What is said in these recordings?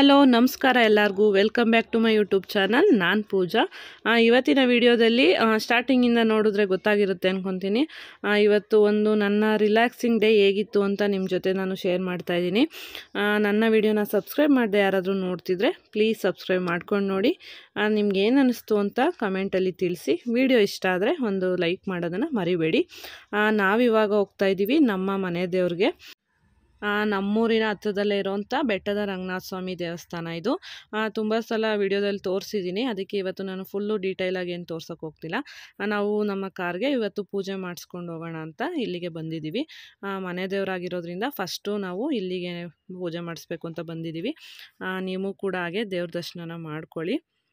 hello ನಮಸ್ಕಾರ ಎಲ್ಲರಿಗೂ welcome back to my YouTube channel ನಾನು ಪೂಜಾ ಆ, ಇವತ್ತಿನ ವಿಡಿಯೋದಲ್ಲಿ ಸ್ಟಾರ್ಟಿಂಗಿಂದ ನೋಡಿದ್ರೆ ಗೊತ್ತಾಗಿರುತ್ತೆ ಅನ್ಕೊತೀನಿ ಆ, ಇವತ್ತು ಒಂದು ನನ್ನ ರಿಲ್ಯಾಕ್ಸಿಂಗ್ ಡೇ ಹೇಗಿತ್ತು ಅಂತ ನಿಮ್ಮ ಜೊತೆ ನಾನು ಶೇರ್ ಮಾಡ್ತಾ ಇದ್ದೀನಿ ಆ, ನನ್ನ ವಿಡಿಯೋನ ಸಬ್ಸ್ಕ್ರೈಬ್ ಮಾಡದೆ ಯಾರಾದರೂ ನೋಡ್ತಿದ್ರೆ ಪ್ಲೀಸ್ ಸಬ್ಸ್ಕ್ರೈಬ್ ಮಾಡ್ಕೊಂಡು ನೋಡಿ ನಿಮ್ಗೆ ಏನು ಅನ್ನಿಸ್ತು ಅಂತ ಕಮೆಂಟಲ್ಲಿ ತಿಳಿಸಿ ವಿಡಿಯೋ ಇಷ್ಟ ಆದರೆ ಒಂದು ಲೈಕ್ ಮಾಡೋದನ್ನು ಮರಿಬೇಡಿ ಆ, ನಾವಿವಾಗ ಹೋಗ್ತಾ ಇದ್ದೀವಿ ನಮ್ಮ ಮನೆ ದೇವ್ರಿಗೆ ಆ, ನಮ್ಮೂರಿನ ಹತ್ರದಲ್ಲೇ ಇರೋವಂಥ ಬೆಟ್ಟದ ರಂಗನಾಥ ಸ್ವಾಮಿ ದೇವಸ್ಥಾನ ಇದು ತುಂಬ ಸಲ ವಿಡಿಯೋದಲ್ಲಿ ತೋರಿಸಿದ್ದೀನಿ ಅದಕ್ಕೆ ಇವತ್ತು ನಾನು ಫುಲ್ಲು ಡೀಟೇಲಾಗಿ ಏನು ತೋರ್ಸೋಕೆ ಹೋಗ್ತಿಲ್ಲ ಆ, ನಾವು ನಮ್ಮ ಕಾರ್ಗೆ ಇವತ್ತು ಪೂಜೆ ಮಾಡಿಸ್ಕೊಂಡು ಹೋಗೋಣ ಅಂತ ಇಲ್ಲಿಗೆ ಬಂದಿದ್ದೀವಿ ಆ, ಮನೆ ದೇವರಾಗಿರೋದ್ರಿಂದ ಫಸ್ಟು ನಾವು ಇಲ್ಲಿಗೆ ಪೂಜೆ ಮಾಡಿಸ್ಬೇಕು ಅಂತ ಬಂದಿದ್ದೀವಿ ಆ, ನೀವು ಕೂಡ ಹಾಗೆ ದೇವ್ರ ದರ್ಶನನ ಮಾಡ್ಕೊಳ್ಳಿ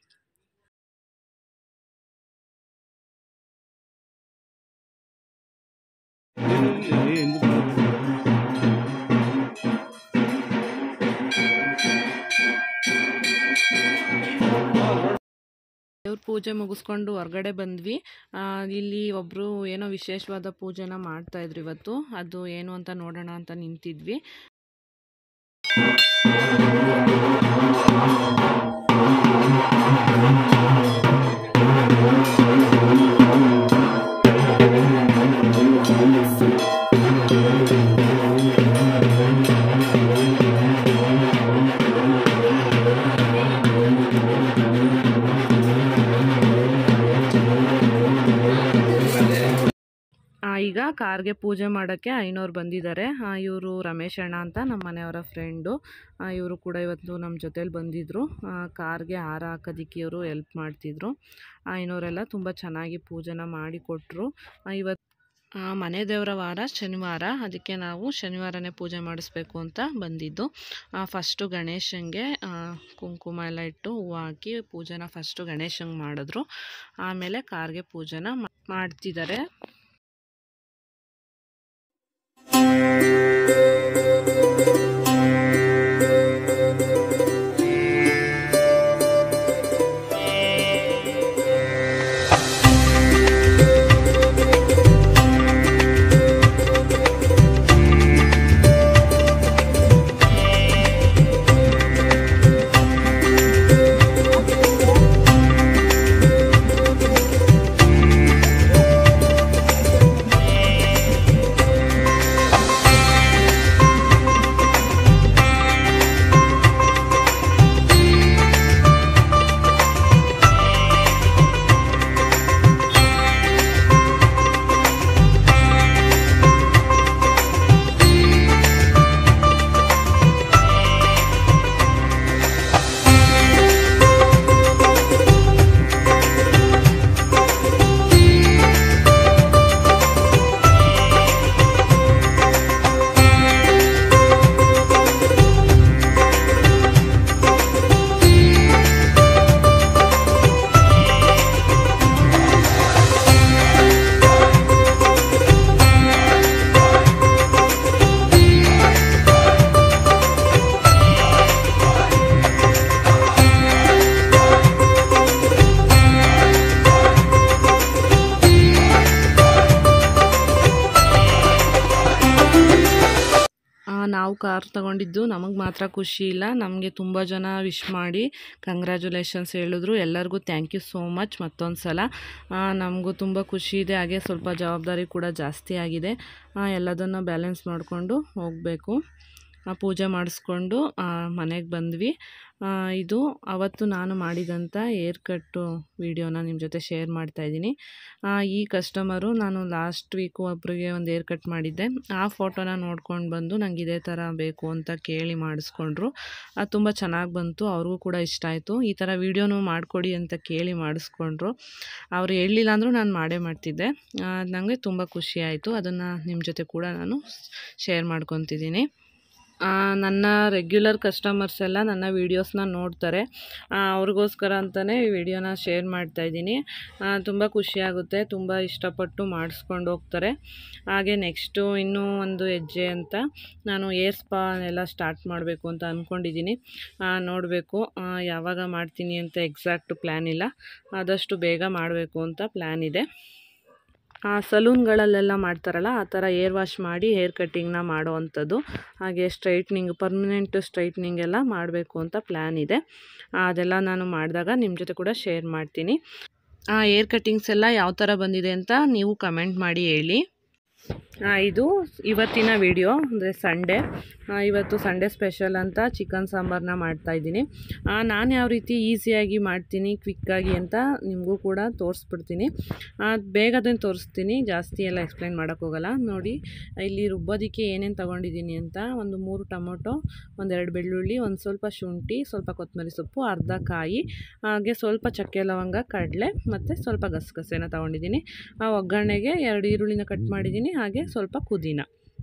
ದೇವ್ರ ಪೂಜೆ ಮುಗಿಸ್ಕೊಂಡು ಹೊರಗಡೆ ಬಂದ್ವಿ ಆ, ಇಲ್ಲಿ ಒಬ್ಬರು ಏನೋ ವಿಶೇಷವಾದ ಪೂಜೆನ ಮಾಡ್ತಾ ಇದ್ರು ಇವತ್ತು ಅದು ಏನು ಅಂತ ನೋಡೋಣ ಅಂತ ನಿಂತಿದ್ವಿ ಆ, ಈಗ ಕಾರ್ಗೆ ಪೂಜೆ ಮಾಡೋಕ್ಕೆ ಐನೋರು ಬಂದಿದ್ದಾರೆ ಇವರು ರಮೇಶ್ ಅಣ್ಣ ಅಂತ ನಮ್ಮ ಮನೆಯವರ ಫ್ರೆಂಡು ಇವರು ಕೂಡ ಇವತ್ತು ನಮ್ಮ ಜೊತೇಲಿ ಬಂದಿದ್ದರು ಕಾರ್ಗೆ ಹಾರ ಹಾಕೋದಕ್ಕೆ ಇವರು ಎಲ್ಪ್ ಮಾಡ್ತಿದ್ರು ಐನೋರೆಲ್ಲ ತುಂಬ ಚೆನ್ನಾಗಿ ಪೂಜೆನ ಮಾಡಿಕೊಟ್ರು ಇವತ್ತು ಆ, ಮನೆ ದೇವರ ವಾರ ಶನಿವಾರ ಅದಕ್ಕೆ ನಾವು ಶನಿವಾರನೇ ಪೂಜೆ ಮಾಡಿಸ್ಬೇಕು ಅಂತ ಬಂದಿದ್ದು ಫಸ್ಟು ಗಣೇಶಂಗೆ ಆ, ಕುಂಕುಮ ಎಲ್ಲ ಇಟ್ಟು ಹೂವು ಹಾಕಿ ಪೂಜೆನ ಫಸ್ಟು ಗಣೇಶಂಗೆ ಮಾಡಿದ್ರು ಆಮೇಲೆ ಕಾರ್ಗೆ ಪೂಜೆನ ಮಾ- ಮಾಡ್ತಿದ್ದಾರೆ ಆ, ನಾವು ಕಾರ್ ತಗೊಂಡಿದ್ದು ನಮಗೆ ಮಾತ್ರ ಖುಷಿ ಇಲ್ಲ ನಮಗೆ ತುಂಬ ಜನ ವಿಶ್ ಮಾಡಿ ಕಂಗ್ರ್ಯಾಚುಲೇಷನ್ಸ್ ಹೇಳಿದ್ರು ಎಲ್ಲರಿಗೂ ಥ್ಯಾಂಕ್ ಯು ಸೋ ಮಚ್ ಮತ್ತೊಂದು ಸಲ ನಮಗೂ ತುಂಬ ಖುಷಿ ಇದೆ ಹಾಗೆ ಸ್ವಲ್ಪ ಜವಾಬ್ದಾರಿ ಕೂಡ ಜಾಸ್ತಿ ಆಗಿದೆ ಎಲ್ಲದನ್ನು ಬ್ಯಾಲೆನ್ಸ್ ಮಾಡಿಕೊಂಡು ಹೋಗಬೇಕು ಪೂಜೆ ಮಾಡಿಸ್ಕೊಂಡು ಮನೆಗೆ ಬಂದ್ವಿ ಆ, ಇದು ಅವತ್ತು ನಾನು ಮಾಡಿದಂಥ ಏರ್ ಕಟ್ಟು ವಿಡಿಯೋನ ನಿಮ್ಮ ಜೊತೆ ಶೇರ್ ಮಾಡ್ತಾಯಿದ್ದೀನಿ ಈ ಕಸ್ಟಮರು ನಾನು ಲಾಸ್ಟ್ ವೀಕು ಒಬ್ಬರಿಗೆ ಒಂದು ಏರ್ ಕಟ್ ಮಾಡಿದ್ದೆ ಆ ಫೋಟೋನ ನೋಡ್ಕೊಂಡು ಬಂದು ನಂಗೆ ಇದೇ ಥರ ಬೇಕು ಅಂತ ಕೇಳಿ ಮಾಡಿಸ್ಕೊಂಡ್ರು ಅದು ತುಂಬ ಚೆನ್ನಾಗಿ ಬಂತು ಅವ್ರಿಗೂ ಕೂಡ ಇಷ್ಟ ಆಯಿತು ಈ ಥರ ವೀಡಿಯೋನು ಮಾಡಿಕೊಡಿ ಅಂತ ಕೇಳಿ ಮಾಡಿಸ್ಕೊಂಡ್ರು ಅವ್ರು ಹೇಳಲಿಲ್ಲ ಅಂದರೂ ನಾನು ಮಾಡೇ ಮಾಡ್ತಿದ್ದೆ ನನಗೆ ತುಂಬ ಖುಷಿ ಆಯಿತು ಅದನ್ನು ನಿಮ್ಮ ಜೊತೆ ಕೂಡ ನಾನು ಶೇರ್ ಮಾಡ್ಕೊತಿದ್ದೀನಿ ಆ, ನನ್ನ ರೆಗ್ಯುಲರ್ ಕಸ್ಟಮರ್ಸ್ ಎಲ್ಲ ನನ್ನ ವೀಡಿಯೋಸ್ನ ನೋಡ್ತಾರೆ ಆ, ಅವ್ರಿಗೋಸ್ಕರ ಅಂತಲೇ ಈ ವಿಡಿಯೋನ ಶೇರ್ ಮಾಡ್ತಾಯಿದ್ದೀನಿ ತುಂಬ ಖುಷಿಯಾಗುತ್ತೆ ತುಂಬ ಇಷ್ಟಪಟ್ಟು ಮಾಡಿಸ್ಕೊಂಡು ಹೋಗ್ತಾರೆ ಹಾಗೆ ನೆಕ್ಸ್ಟು ಇನ್ನೂ ಒಂದು ಹೆಜ್ಜೆ ಅಂತ ನಾನು ಏರ್ ಸ್ಪಾ ಎಲ್ಲ ಸ್ಟಾರ್ಟ್ ಮಾಡಬೇಕು ಅಂತ ಅಂದ್ಕೊಂಡಿದ್ದೀನಿ ನೋಡಬೇಕು ಯಾವಾಗ ಮಾಡ್ತೀನಿ ಅಂತ ಎಕ್ಸಾಕ್ಟ್ ಪ್ಲ್ಯಾನ್ ಇಲ್ಲ ಆದಷ್ಟು ಬೇಗ ಮಾಡಬೇಕು ಅಂತ ಪ್ಲ್ಯಾನ್ ಇದೆ ಸಲೂನ್ಗಳಲ್ಲೆಲ್ಲ ಮಾಡ್ತಾರಲ್ಲ ಆ ಥರ ಏರ್ ವಾಶ್ ಮಾಡಿ ಹೇರ್ ಕಟ್ಟಿಂಗ್ನ ಮಾಡೋ ಅಂಥದ್ದು ಹಾಗೆ ಸ್ಟ್ರೈಟ್ನಿಂಗ್ ಪರ್ಮನೆಂಟ್ ಸ್ಟ್ರೈಟ್ನಿಂಗ್ ಎಲ್ಲ ಮಾಡಬೇಕು ಅಂತ ಪ್ಲ್ಯಾನ್ ಇದೆ ಅದೆಲ್ಲ ನಾನು ಮಾಡಿದಾಗ ನಿಮ್ಮ ಜೊತೆ ಕೂಡ ಶೇರ್ ಮಾಡ್ತೀನಿ ಏರ್ ಕಟ್ಟಿಂಗ್ಸ್ ಎಲ್ಲ ಯಾವ ಥರ ಬಂದಿದೆ ಅಂತ ನೀವು ಕಮೆಂಟ್ ಮಾಡಿ ಹೇಳಿ ಆ, ಇದು ಇವತ್ತಿನ ವಿಡಿಯೋ ಅಂದರೆ ಸಂಡೇ ಇವತ್ತು ಸಂಡೇ ಸ್ಪೆಷಲ್ ಅಂತ ಚಿಕನ್ ಸಾಂಬಾರನ್ನ ಮಾಡ್ತಾಯಿದ್ದೀನಿ ನಾನು ಯಾವ ರೀತಿ ಈಸಿಯಾಗಿ ಮಾಡ್ತೀನಿ ಕ್ವಿಕ್ಕಾಗಿ ಅಂತ ನಿಮಗೂ ಕೂಡ ತೋರಿಸ್ಬಿಡ್ತೀನಿ ಆ, ಬೇಗ ಅದನ್ನು ತೋರಿಸ್ತೀನಿ ಜಾಸ್ತಿ ಎಲ್ಲ ಎಕ್ಸ್ಪ್ಲೈನ್ ಮಾಡೋಕ್ಕೋಗಲ್ಲ ನೋಡಿ ಇಲ್ಲಿ ರುಬ್ಬೋದಕ್ಕೆ ಏನೇನು ತೊಗೊಂಡಿದ್ದೀನಿ ಅಂತ ಒಂದು ಮೂರು ಟೊಮೊಟೊ ಒಂದೆರಡು ಬೆಳ್ಳುಳ್ಳಿ ಒಂದು ಸ್ವಲ್ಪ ಶುಂಠಿ ಸ್ವಲ್ಪ ಕೊತ್ತಂಬರಿ ಸೊಪ್ಪು ಅರ್ಧ ಕಾಯಿ ಹಾಗೆ ಸ್ವಲ್ಪ ಚಕ್ಕೆ ಲವಂಗ ಕಡಲೆ ಮತ್ತು ಸ್ವಲ್ಪ ಗಸಗಸೆನ ತೊಗೊಂಡಿದ್ದೀನಿ ಆ ಒಗ್ಗರಣೆಗೆ ಎರಡು ಈರುಳ್ಳಿನ ಕಟ್ ಮಾಡಿದ್ದೀನಿ ಹಾಗೆ ಸ್ವಲ್ಪ ಪುದೀನ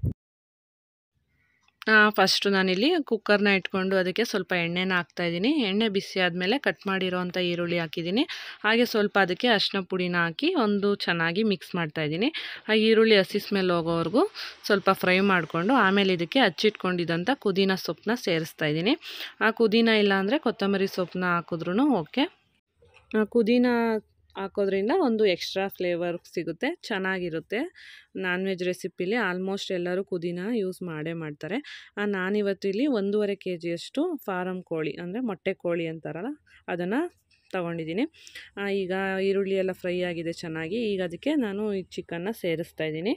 ಫಸ್ಟು ನಾನಿಲ್ಲಿ ಕುಕ್ಕರ್ನ ಇಟ್ಕೊಂಡು ಅದಕ್ಕೆ ಸ್ವಲ್ಪ ಎಣ್ಣೆನ ಹಾಕ್ತಾಯಿದ್ದೀನಿ ಎಣ್ಣೆ ಬಿಸಿ ಆದಮೇಲೆ ಕಟ್ ಮಾಡಿರೋವಂಥ ಈರುಳ್ಳಿ ಹಾಕಿದ್ದೀನಿ ಹಾಗೆ ಸ್ವಲ್ಪ ಅದಕ್ಕೆ ಅರಿಶಿನ ಪುಡಿನ ಹಾಕಿ ಒಂದು ಚೆನ್ನಾಗಿ ಮಿಕ್ಸ್ ಮಾಡ್ತಾಯಿದ್ದೀನಿ ಆ ಈರುಳ್ಳಿ ಹಸಿ ಸ್ಮೆಲ್ ಹೋಗೋವರೆಗೂ ಸ್ವಲ್ಪ ಫ್ರೈ ಮಾಡಿಕೊಂಡು ಆಮೇಲೆ ಇದಕ್ಕೆ ಹಚ್ಚಿಟ್ಕೊಂಡಿದ್ದಂಥ ಪುದೀನ ಸೊಪ್ಪನ್ನ ಸೇರಿಸ್ತಾ ಇದ್ದೀನಿ ಆ ಪುದೀನ ಇಲ್ಲ ಅಂದರೆ ಕೊತ್ತಂಬರಿ ಸೊಪ್ಪನ್ನ ಹಾಕಿದ್ರೂ ಓಕೆ ಪುದೀನ ಹಾಕೋದ್ರಿಂದ ಒಂದು ಎಕ್ಸ್ಟ್ರಾ ಫ್ಲೇವರ್ ಸಿಗುತ್ತೆ ಚೆನ್ನಾಗಿರುತ್ತೆ ನಾನ್ ವೆಜ್ ರೆಸಿಪಿಲಿ ಆಲ್ಮೋಸ್ಟ್ ಎಲ್ಲರೂ ಪುದೀನ ಯೂಸ್ ಮಾಡೇ ಮಾಡ್ತಾರೆ ನಾನಿವತ್ತು ಇಲ್ಲಿ ಒಂದೂವರೆ ಕೆ ಜಿಯಷ್ಟು ಫಾರಮ್ ಕೋಳಿ ಅಂದರೆ ಮೊಟ್ಟೆ ಕೋಳಿ ಅಂತಾರಲ್ಲ ಅದನ್ನು ತೊಗೊಂಡಿದ್ದೀನಿ ಈಗ ಈರುಳ್ಳಿ ಎಲ್ಲ ಫ್ರೈ ಆಗಿದೆ ಚೆನ್ನಾಗಿ ಈಗ ಅದಕ್ಕೆ ನಾನು ಈ ಚಿಕನ್ನ ಸೇರಿಸ್ತಾ ಇದ್ದೀನಿ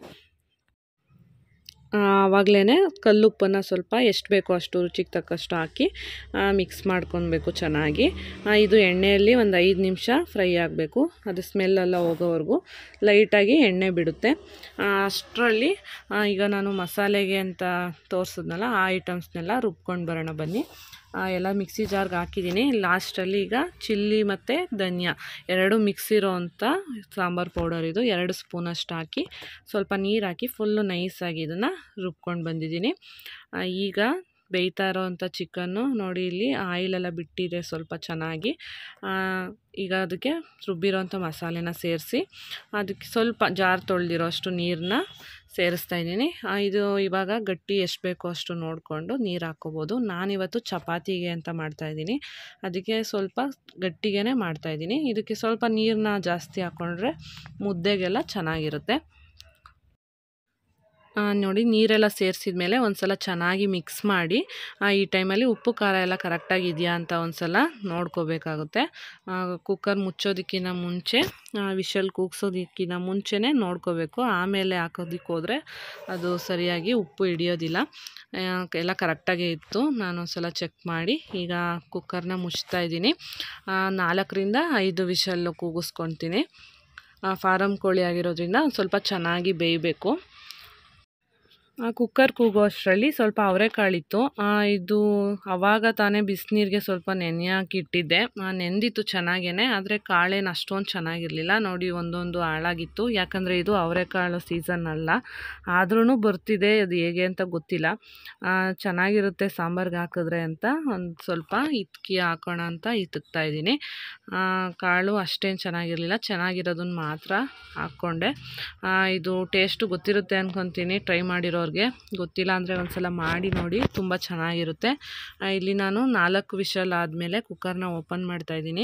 ಆವಾಗಲೇ ಕಲ್ಲುಪ್ಪನ್ನು ಸ್ವಲ್ಪ ಎಷ್ಟು ಬೇಕೋ ಅಷ್ಟು ರುಚಿಗೆ ತಕ್ಕಷ್ಟು ಹಾಕಿ ಮಿಕ್ಸ್ ಮಾಡ್ಕೊಬೇಕು ಚೆನ್ನಾಗಿ ಇದು ಎಣ್ಣೆಯಲ್ಲಿ ಒಂದು ಐದು ನಿಮಿಷ ಫ್ರೈ ಆಗಬೇಕು ಅದು ಸ್ಮೆಲ್ಲೆಲ್ಲ ಹೋಗೋವರೆಗೂ ಲೈಟಾಗಿ ಎಣ್ಣೆ ಬಿಡುತ್ತೆ ಅಷ್ಟರಲ್ಲಿ ಈಗ ನಾನು ಮಸಾಲೆಗೆ ಅಂತ ತೋರಿಸಿದ್ನಲ್ಲ ಆ ಐಟಮ್ಸ್ನೆಲ್ಲ ರುಬ್ಕೊಂಡು ಬರೋಣ ಬನ್ನಿ ಎಲ್ಲ ಮಿಕ್ಸಿ ಜಾರ್ಗೆ ಹಾಕಿದ್ದೀನಿ ಲಾಸ್ಟಲ್ಲಿ ಈಗ ಚಿಲ್ಲಿ ಮತ್ತು ಧನಿಯಾ ಎರಡು ಮಿಕ್ಸ್ ಇರೋ ಅಂಥ ಸಾಂಬಾರು ಪೌಡರ್ ಇದು ಎರಡು ಸ್ಪೂನಷ್ಟು ಹಾಕಿ ಸ್ವಲ್ಪ ನೀರು ಹಾಕಿ ಫುಲ್ಲು ನೈಸಾಗಿ ಇದನ್ನು ರುಬ್ಕೊಂಡು ಬಂದಿದ್ದೀನಿ ಈಗ ಬೇಯ್ತಾ ಇರೋವಂಥ ಚಿಕನ್ನು ನೋಡಿ ಇಲ್ಲಿ ಆಯಿಲೆಲ್ಲ ಬಿಟ್ಟಿದೆ ಸ್ವಲ್ಪ ಚೆನ್ನಾಗಿ ಈಗ ಅದಕ್ಕೆ ರುಬ್ಬಿರೋಂಥ ಮಸಾಲೆನ ಸೇರಿಸಿ ಅದಕ್ಕೆ ಸ್ವಲ್ಪ ಜಾರ್ ತೊಳೆದಿರೋ ಅಷ್ಟು ನೀರನ್ನ ಸೇರಿಸ್ತಾ ಇದ್ದೀನಿ ಇದು ಇವಾಗ ಗಟ್ಟಿ ಎಷ್ಟು ಬೇಕೋ ಅಷ್ಟು ನೋಡಿಕೊಂಡು ನೀರು ಹಾಕ್ಕೋಬೋದು ನಾನಿವತ್ತು ಚಪಾತಿಗೆ ಅಂತ ಮಾಡ್ತಾಯಿದ್ದೀನಿ ಅದಕ್ಕೆ ಸ್ವಲ್ಪ ಗಟ್ಟಿಗೆ ಮಾಡ್ತಾಯಿದ್ದೀನಿ ಇದಕ್ಕೆ ಸ್ವಲ್ಪ ನೀರನ್ನ ಜಾಸ್ತಿ ಹಾಕ್ಕೊಂಡ್ರೆ ಮುದ್ದೆಗೆಲ್ಲ ಚೆನ್ನಾಗಿರುತ್ತೆ ನೋಡಿ ನೀರೆಲ್ಲ ಸೇರಿಸಿದ ಮೇಲೆ ಒಂದು ಸಲ ಚೆನ್ನಾಗಿ ಮಿಕ್ಸ್ ಮಾಡಿ ಈ ಟೈಮಲ್ಲಿ ಉಪ್ಪು ಖಾರ ಎಲ್ಲ ಕರೆಕ್ಟಾಗಿ ಇದೆಯಾ ಅಂತ ಒಂದು ಸಲ ನೋಡ್ಕೋಬೇಕಾಗುತ್ತೆ ಕುಕ್ಕರ್ ಮುಚ್ಚೋದಕ್ಕಿಂತ ಮುಂಚೆ ವಿಷಲ್ ಕೂಗ್ಸೋದಕ್ಕಿಂತ ಮುಂಚೆನೇ ನೋಡ್ಕೋಬೇಕು ಆಮೇಲೆ ಹಾಕೋದಕ್ಕೆ ಹೋದರೆ ಅದು ಸರಿಯಾಗಿ ಉಪ್ಪು ಹಿಡಿಯೋದಿಲ್ಲ ಎಲ್ಲ ಕರೆಕ್ಟಾಗೇ ಇತ್ತು ನಾನು ಒಂದು ಸಲ ಚೆಕ್ ಮಾಡಿ ಈಗ ಕುಕ್ಕರ್ನ ಮುಚ್ತಾ ಇದ್ದೀನಿ ನಾಲ್ಕರಿಂದ ಐದು ವಿಷಲ್ಲು ಕೂಗಿಸ್ಕೊತೀನಿ ಫಾರಮ್ ಕೋಳಿ ಆಗಿರೋದ್ರಿಂದ ಒಂದು ಸ್ವಲ್ಪ ಚೆನ್ನಾಗಿ ಬೇಯಬೇಕು ಕುಕ್ಕರ್ ಕೂಗೋ ಅಷ್ಟರಲ್ಲಿ ಸ್ವಲ್ಪ ಅವರೆಕಾಳಿತ್ತು ಇದು ಆವಾಗ ತಾನೇ ಬಿಸಿನೀರಿಗೆ ಸ್ವಲ್ಪ ನೆನೆ ಹಾಕಿಟ್ಟಿದ್ದೆ ನೆಂದಿತ್ತು ಚೆನ್ನಾಗೇ ಆದರೆ ಕಾಳೇನು ಅಷ್ಟೊಂದು ಚೆನ್ನಾಗಿರಲಿಲ್ಲ ನೋಡಿ ಒಂದೊಂದು ಹಾಳಾಗಿತ್ತು ಯಾಕಂದರೆ ಇದು ಅವರೆಕಾಳು ಸೀಸನ್ ಅಲ್ಲ ಆದ್ರೂ ಬರ್ತಿದೆ ಅದು ಹೇಗೆ ಅಂತ ಗೊತ್ತಿಲ್ಲ ಚೆನ್ನಾಗಿರುತ್ತೆ ಸಾಂಬಾರ್ಗೆ ಹಾಕಿದ್ರೆ ಅಂತ ಒಂದು ಸ್ವಲ್ಪ ಇತ್ಕಿ ಹಾಕೋಣ ಅಂತ ಇತ್ತಕ್ತಾ ಇದ್ದೀನಿ ಕಾಳು ಅಷ್ಟೇನು ಚೆನ್ನಾಗಿರಲಿಲ್ಲ ಚೆನ್ನಾಗಿರೋದನ್ನ ಮಾತ್ರ ಹಾಕ್ಕೊಂಡೆ ಇದು ಟೇಸ್ಟು ಗೊತ್ತಿರುತ್ತೆ ಅಂದ್ಕೊತೀನಿ ಟ್ರೈ ಮಾಡಿರೋ ಅವ್ರಿಗೆ ಗೊತ್ತಿಲ್ಲ ಅಂದರೆ ಒಂದು ಸಲ ಮಾಡಿ ನೋಡಿ ತುಂಬ ಚೆನ್ನಾಗಿರುತ್ತೆ ಇಲ್ಲಿ ನಾನು ನಾಲ್ಕು ವಿಷಲ್ ಆದಮೇಲೆ ಕುಕ್ಕರ್ನ ಓಪನ್ ಮಾಡ್ತಾಯಿದ್ದೀನಿ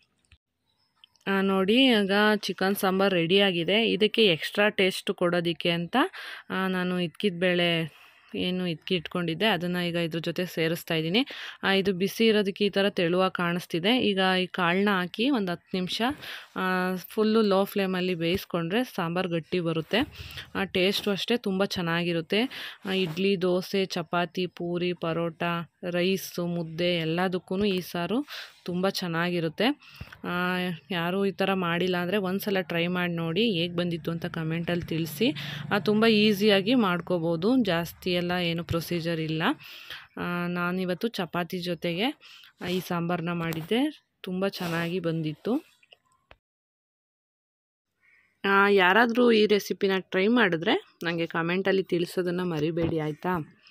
ನೋಡಿ ಈಗ ಚಿಕನ್ ಸಾಂಬಾರು ರೆಡಿಯಾಗಿದೆ ಇದಕ್ಕೆ ಎಕ್ಸ್ಟ್ರಾ ಟೇಸ್ಟ್ ಕೊಡೋದಕ್ಕೆ ಅಂತ ನಾನು ಇದ್ಕಿದ ಬೇಳೆ ಏನು ಇದ್ಕಿ ಇಟ್ಕೊಂಡಿದ್ದೆ ಅದನ್ನು ಈಗ ಇದ್ರ ಜೊತೆ ಸೇರಿಸ್ತಾ ಇದ್ದೀನಿ ಇದು ಬಿಸಿ ಇರೋದಕ್ಕೆ ಈ ಥರ ತೆಳುವಾಗಿ ಕಾಣಿಸ್ತಿದೆ ಈಗ ಈ ಕಾಳನ್ನ ಹಾಕಿ ಒಂದು ಹತ್ತು ನಿಮಿಷ ಫುಲ್ಲು ಲೋ ಫ್ಲೇಮಲ್ಲಿ ಬೇಯಿಸ್ಕೊಂಡ್ರೆ ಸಾಂಬಾರು ಗಟ್ಟಿ ಬರುತ್ತೆ ಟೇಸ್ಟು ಅಷ್ಟೇ ತುಂಬ ಚೆನ್ನಾಗಿರುತ್ತೆ ಇಡ್ಲಿ ದೋಸೆ ಚಪಾತಿ ಪೂರಿ ಪರೋಟ ರೈಸು ಮುದ್ದೆ ಎಲ್ಲದಕ್ಕೂ ಈ ಸಾರು ತುಂಬ ಚೆನ್ನಾಗಿರುತ್ತೆ ಯಾರೂ ಈ ಥರ ಮಾಡಿಲ್ಲ ಅಂದರೆ ಒಂದು ಸಲ ಟ್ರೈ ಮಾಡಿ ನೋಡಿ ಹೇಗೆ ಬಂದಿತ್ತು ಅಂತ ಕಮೆಂಟಲ್ಲಿ ತಿಳಿಸಿ ತುಂಬ ಈಸಿಯಾಗಿ ಮಾಡ್ಕೋಬೋದು ಜಾಸ್ತಿ ಎಲ್ಲ ಏನು ಪ್ರೊಸೀಜರ್ ಇಲ್ಲ ನಾನಿವತ್ತು ಚಪಾತಿ ಜೊತೆಗೆ ಈ ಸಾಂಬಾರನ್ನ ಮಾಡಿದ್ದೆ ತುಂಬ ಚೆನ್ನಾಗಿ ಬಂದಿತ್ತು ಯಾರಾದರೂ ಈ ರೆಸಿಪಿನ ಟ್ರೈ ಮಾಡಿದ್ರೆ ನನಗೆ ಕಮೆಂಟಲ್ಲಿ ತಿಳಿಸೋದನ್ನು ಮರಿಬೇಡಿ ಆಯಿತಾ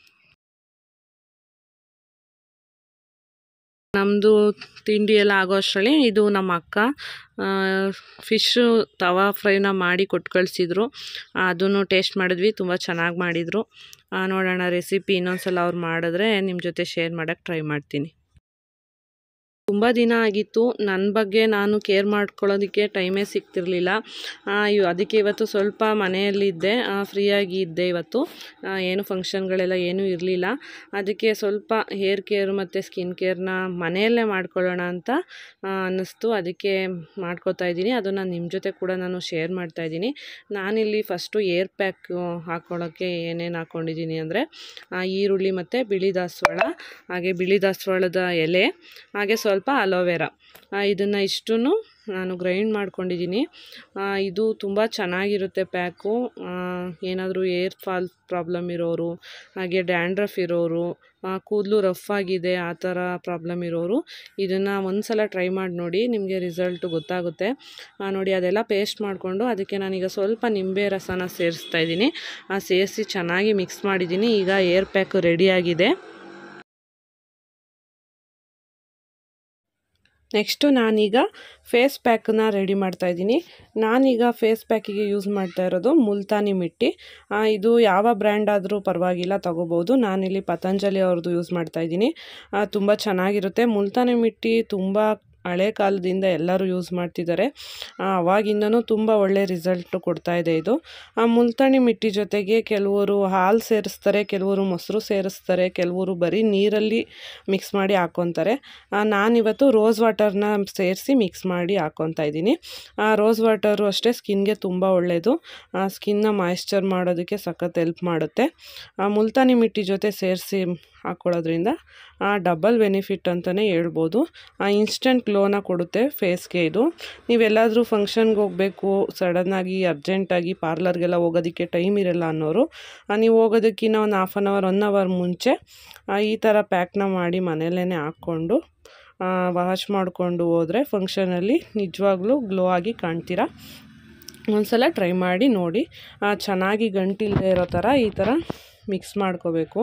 ನಮ್ಮದು ತಿಂಡಿ ಎಲ್ಲ ಆಗೋ ಅಷ್ಟರಲ್ಲಿ ಇದು ನಮ್ಮ ಅಕ್ಕ ಫಿಶ್ಶು ತವಾ ಫ್ರೈನ ಮಾಡಿ ಕೊಟ್ಟು ಕಳಿಸಿದ್ರು ಅದನ್ನು ಟೇಸ್ಟ್ ಮಾಡಿದ್ವಿ ತುಂಬ ಚೆನ್ನಾಗಿ ಮಾಡಿದರು ನೋಡೋಣ ರೆಸಿಪಿ ಇನ್ನೊಂದು ಸಲ ಅವ್ರು ಮಾಡಿದ್ರೆ ನಿಮ್ಮ ಜೊತೆ ಶೇರ್ ಮಾಡೋಕ್ಕೆ ಟ್ರೈ ಮಾಡ್ತೀನಿ ತುಂಬ ದಿನ ಆಗಿತ್ತು ನನ್ನ ಬಗ್ಗೆ ನಾನು ಕೇರ್ ಮಾಡ್ಕೊಳ್ಳೋದಕ್ಕೆ ಟೈಮೇ ಸಿಗ್ತಿರ್ಲಿಲ್ಲ ಆ, ಇವ್- ಅದಕ್ಕೆ ಇವತ್ತು ಸ್ವಲ್ಪ ಮನೆಯಲ್ಲಿದ್ದೆ ಫ್ರೀಯಾಗಿ ಇದ್ದೆ ಇವತ್ತು ಆ, ಏನು ಫಂಕ್ಷನ್ಗಳೆಲ್ಲ ಏನೂ ಇರಲಿಲ್ಲ ಅದಕ್ಕೆ ಸ್ವಲ್ಪ ಹೇರ್ ಕೇರ್ ಮತ್ತು ಸ್ಕಿನ್ ಕೇರ್ನ ಮನೆಯಲ್ಲೇ ಮಾಡ್ಕೊಳ್ಳೋಣ ಅಂತ ಆ, ಅನ್ನಿಸ್ತು ಅದಕ್ಕೆ ಮಾಡ್ಕೋತಾ ಇದ್ದೀನಿ ಅದನ್ನು ನಿಮ್ಮ ಜೊತೆ ಕೂಡ ನಾನು ಶೇರ್ ಮಾಡ್ತಾ ಇದ್ದೀನಿ ನಾನಿಲ್ಲಿ ಫಸ್ಟು ಏರ್ ಪ್ಯಾಕ್ ಹಾಕ್ಕೊಳ್ಳೋಕ್ಕೆ ಏನೇನು ಹಾಕ್ಕೊಂಡಿದ್ದೀನಿ ಅಂದರೆ ಈರುಳ್ಳಿ ಮತ್ತು ಬಿಳಿ ದಾಸವಾಳ ಹಾಗೆ ಬಿಳಿ ದಾಸವಾಳದ ಎಲೆ ಹಾಗೆ ಸ್ವಲ್ಪ ಅಲೋವೆರಾ ಇದನ್ನು ಇಷ್ಟೂ ನಾನು ಗ್ರೈಂಡ್ ಮಾಡ್ಕೊಂಡಿದ್ದೀನಿ ಆ, ಇದು ತುಂಬ ಚೆನ್ನಾಗಿರುತ್ತೆ ಪ್ಯಾಕು ಏನಾದರೂ ಏರ್ ಫಾಲ್ ಪ್ರಾಬ್ಲಮ್ ಇರೋರು ಹಾಗೆ ಡ್ಯಾಂಡ್ರಫ್ ಇರೋರು ಕೂದಲು ರಫ್ ಆಗಿದೆ ಆ ಥರ ಪ್ರಾಬ್ಲಮ್ ಇರೋರು ಇದನ್ನು ಒಂದು ಸಲ ಟ್ರೈ ಮಾಡಿ ನೋಡಿ ನಿಮಗೆ ರಿಸಲ್ಟು ಗೊತ್ತಾಗುತ್ತೆ ಆ, ನೋಡಿ ಅದೆಲ್ಲ ಪೇಸ್ಟ್ ಮಾಡಿಕೊಂಡು ಅದಕ್ಕೆ ನಾನೀಗ ಸ್ವಲ್ಪ ನಿಂಬೆ ರಸನ ಸೇರಿಸ್ತಾ ಇದ್ದೀನಿ ಸೇರಿಸಿ ಚೆನ್ನಾಗಿ ಮಿಕ್ಸ್ ಮಾಡಿದ್ದೀನಿ ಈಗ ಏರ್ ಪ್ಯಾಕ್ ರೆಡಿಯಾಗಿದೆ ನೆಕ್ಸ್ಟು ನಾನೀಗ ಫೇಸ್ ಪ್ಯಾಕನ್ನ ರೆಡಿ ಮಾಡ್ತಾ ಇದ್ದೀನಿ ನಾನೀಗ ಫೇಸ್ ಪ್ಯಾಕಿಗೆ ಯೂಸ್ ಮಾಡ್ತಾ ಇರೋದು ಮುಲ್ತಾನಿ ಮಿಟ್ಟಿ ಆ, ಇದು ಯಾವ ಬ್ರ್ಯಾಂಡ್ ಆದರೂ ಪರವಾಗಿಲ್ಲ ತಗೋಬೋದು ನಾನಿಲ್ಲಿ ಪತಂಜಲಿ ಅವ್ರದ್ದು ಯೂಸ್ ಮಾಡ್ತಾ ಇದ್ದೀನಿ ತುಂಬ ಚೆನ್ನಾಗಿರುತ್ತೆ ಮುಲ್ತಾನಿ ಮಿಟ್ಟಿ ತುಂಬ ಹಳೆ ಕಾಲದಿಂದ ಎಲ್ಲರೂ ಯೂಸ್ ಮಾಡ್ತಿದ್ದಾರೆ ಆ, ಅವಾಗಿಂದನೂ ತುಂಬ ಒಳ್ಳೆ ರಿಸಲ್ಟ್ ಕೊಡ್ತಾ ಇದೆ ಇದು ಆ ಮುಲ್ತಾನಿ ಮಿಟ್ಟಿ ಜೊತೆಗೆ ಕೆಲವರು ಹಾಲು ಸೇರಿಸ್ತಾರೆ ಕೆಲವರು ಮೊಸರು ಸೇರಿಸ್ತಾರೆ ಕೆಲವರು ಬರೀ ನೀರಲ್ಲಿ ಮಿಕ್ಸ್ ಮಾಡಿ ಹಾಕ್ಕೊತಾರೆ ಆ, ನಾನಿವತ್ತು ರೋಸ್ ವಾಟರ್ನ ಸೇರಿಸಿ ಮಿಕ್ಸ್ ಮಾಡಿ ಹಾಕ್ಕೊತಾ ಇದ್ದೀನಿ ಆ, ರೋಸ್ ವಾಟರು ಅಷ್ಟೇ ಸ್ಕಿನ್ಗೆ ತುಂಬ ಒಳ್ಳೆಯದು ಸ್ಕಿನ್ನ ಮಾಯಿಶ್ಚರ್ ಮಾಡೋದಕ್ಕೆ ಸಖತ್ ಹೆಲ್ಪ್ ಮಾಡುತ್ತೆ ಆ, ಮುಲ್ತಾನಿ ಮಿಟ್ಟಿ ಜೊತೆ ಸೇರಿಸಿ ಹಾಕ್ಕೊಳ್ಳೋದ್ರಿಂದ ಡಬಲ್ ಬೆನಿಫಿಟ್ ಅಂತಲೇ ಹೇಳ್ಬೋದು ಇನ್ಸ್ಟೆಂಟ್ ಗ್ಲೋನ ಕೊಡುತ್ತೆ ಫೇಸ್ಗೆ ಇದು ನೀವೆಲ್ಲಾದರೂ ಫಂಕ್ಷನ್ಗೆ ಹೋಗಬೇಕು ಸಡನ್ನಾಗಿ ಅರ್ಜೆಂಟಾಗಿ ಪಾರ್ಲರ್ಗೆಲ್ಲ ಹೋಗೋದಕ್ಕೆ ಟೈಮ್ ಇರಲ್ಲ ಅನ್ನೋರು ಆ, ನೀವು ಹೋಗೋದಕ್ಕಿಂತ ಒಂದು half an hour one hour ಮುಂಚೆ ಆ, ಈ ಥರ ಪ್ಯಾಕ್ನ ಮಾಡಿ ಮನೆಯಲ್ಲೇ ಹಾಕ್ಕೊಂಡು ವಾಶ್ ಮಾಡಿಕೊಂಡು ಹೋದರೆ ಫಂಕ್ಷನಲ್ಲಿ ನಿಜವಾಗ್ಲೂ ಗ್ಲೋ ಆಗಿ ಕಾಣ್ತೀರಾ ಒಂದ್ಸಲ ಟ್ರೈ ಮಾಡಿ ನೋಡಿ ಆ, ಚೆನ್ನಾಗಿ ಗಂಟಿಲ್ಲದೆ ಇರೋ ಥರ ಈ ಥರ ಮಿಕ್ಸ್ ಮಾಡ್ಕೋಬೇಕು